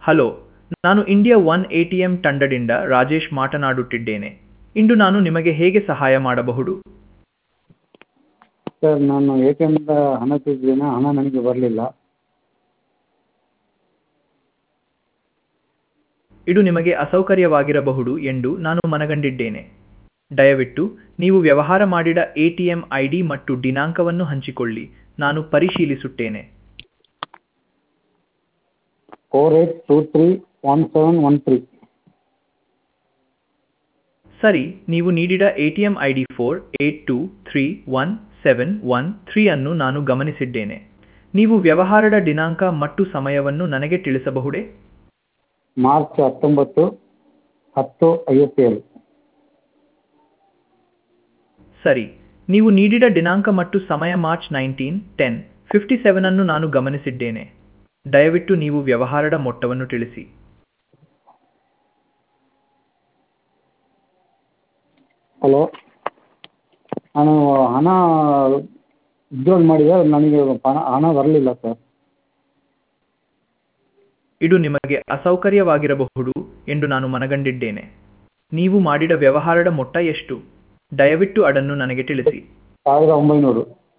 hello ನಾನು India one A T M ತಂಡದಿಂದ ರಾಜೇಶ್ ಮಾತನಾಡುತ್ತಿದ್ದೇನೆ ಇಂದು ನಾನು ನಿಮಗೆ ಹೇಗೆ ಸಹಾಯ ಮಾಡಬಹುದು ಸರ್ ನಾನು ಎ ಟಿ ಎಮ್ಮಿಂದ ಹಣ ತೆಗೆದಿದ್ದೇನೆ ಹಣ ನನಗೆ ಬರಲಿಲ್ಲ ಇದು ನಿಮಗೆ ಅಸೌಕರ್ಯವಾಗಿರಬಹುದು ಎಂದು ನಾನು ಮನಗಂಡಿದ್ದೇನೆ ದಯವಿಟ್ಟು ನೀವು ವ್ಯವಹಾರ ಮಾಡಿದ A T M I D ಮತ್ತು ದಿನಾಂಕವನ್ನು ಹಂಚಿಕೊಳ್ಳಿ ನಾನು ಪರಿಶೀಲಿಸುತ್ತೇನೆ four eight two three one seven one three ಸರಿ ನೀವು ನೀಡಿದ A T M I D four eight two three one seven one three ಅನ್ನು ನಾನು ಗಮನಿಸಿದ್ದೇನೆ ನೀವು ವ್ಯವಹಾರದ ದಿನಾಂಕ ಮತ್ತು ಸಮಯವನ್ನು ನನಗೆ ತಿಳಿಸಬಹುದೇ ಮಾರ್ಚ್ ಹತ್ತೊಂಬತ್ತು ಹತ್ತು ಐವತ್ತೇಳು ಸರಿ ನೀವು ನೀಡಿದ ದಿನಾಂಕ ಮತ್ತು ಸಮಯ March nineteen ten fifty seven ಅನ್ನು ನಾನು ಗಮನಿಸಿದ್ದೇನೆ ದಯವಿಟ್ಟು ನೀವು ವ್ಯವಹಾರದ ಮೊತ್ತವನ್ನು ತಿಳಿಸಿ ಹಲೋ ನಾನು ಹಣ ವಿತ್ಡ್ರಾಲ್ ಮಾಡಿದೆ ನನಗೆ ಹಣ ಹಣ ಬರಲಿಲ್ಲ ಸರ್ ಇದು ನಿಮಗೆ ಅಸೌಕರ್ಯವಾಗಿರಬಹುದು ಎಂದು ನಾನು ಮನಗಂಡಿದ್ದೇನೆ ನೀವು ಮಾಡಿದ ವ್ಯವಹಾರದ ಮೊತ್ತ ಎಷ್ಟು ದಯವಿಟ್ಟು ಅದನ್ನು ನನಗೆ ತಿಳಿಸಿ ಸಾವಿರದ ಒಂಬೈನೂರು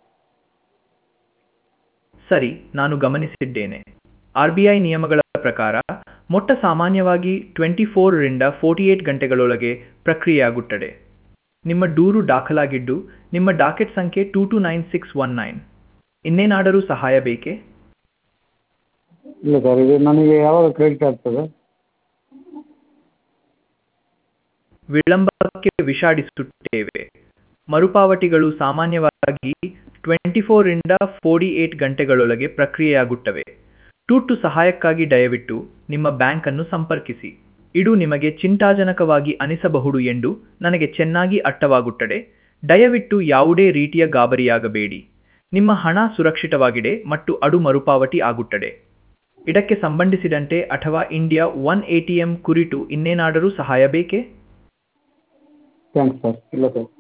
ಸರಿ ನಾನು ಗಮನಿಸಿದ್ದೇನೆ ಆರ್ ಬಿ ಐ ನಿಯಮಗಳ ಪ್ರಕಾರ ಮೊಟ್ಟ ಸಾಮಾನ್ಯವಾಗಿ ಟ್ವೆಂಟಿ ಫೋರ್ರಿಂದ ಫೋರ್ಟಿ ಏಟ್ ಗಂಟೆಗಳೊಳಗೆ ಪ್ರಕ್ರಿಯೆಯಾಗುತ್ತದೆ ನಿಮ್ಮ ದೂರು ದಾಖಲಾಗಿದ್ದು ನಿಮ್ಮ ಡಾಕೆಟ್ ಸಂಖ್ಯೆ two two nine six one nine ಇನ್ನೇನಾದರೂ ಸಹಾಯ ಬೇಕೇ ಇಲ್ಲ ಸರ್ ಇದು ನನಗೆ ಯಾವಾಗ ಕ್ರೆಡಿಟ್ ಆಗ್ತದೆ ವಿಳಂಬಕ್ಕೆ ವಿಷಾದಿಸುತ್ತೇವೆ ಮರುಪಾವತಿಗಳು ಸಾಮಾನ್ಯವಾಗಿ ಟ್ವೆಂಟಿ ಫೋರಿಂದ ಫೋರ್ಟಿ ಏಟ್ ಗಂಟೆಗಳೊಳಗೆ ಪ್ರಕ್ರಿಯೆಯಾಗುತ್ತವೆ ತುರ್ತು ಸಹಾಯಕ್ಕಾಗಿ ದಯವಿಟ್ಟು ನಿಮ್ಮ ಬ್ಯಾಂಕ್ ಅನ್ನು ಸಂಪರ್ಕಿಸಿ ಇದು ನಿಮಗೆ ಚಿಂತಾಜನಕವಾಗಿ ಅನಿಸಬಹುದು ಎಂದು ನನಗೆ ಚೆನ್ನಾಗಿ ಅರ್ಥವಾಗುತ್ತದೆ ದಯವಿಟ್ಟು ಯಾವುದೇ ರೀತಿಯ ಗಾಬರಿಯಾಗಬೇಡಿ ನಿಮ್ಮ ಹಣ ಸುರಕ್ಷಿತವಾಗಿದೆ ಮತ್ತು ಅದು ಮರುಪಾವತಿ ಆಗುತ್ತದೆ ಇದಕ್ಕೆ ಸಂಬಂಧಿಸಿದಂತೆ ಅಥವಾ India one A T M ಕುರಿತು ಇನ್ನೇನಾದರೂ ಸಹಾಯ ಬೇಕೇ ಥ್ಯಾಂಕ್ಸ್ ಸರ್ ಇಲ್ಲ ಸರ್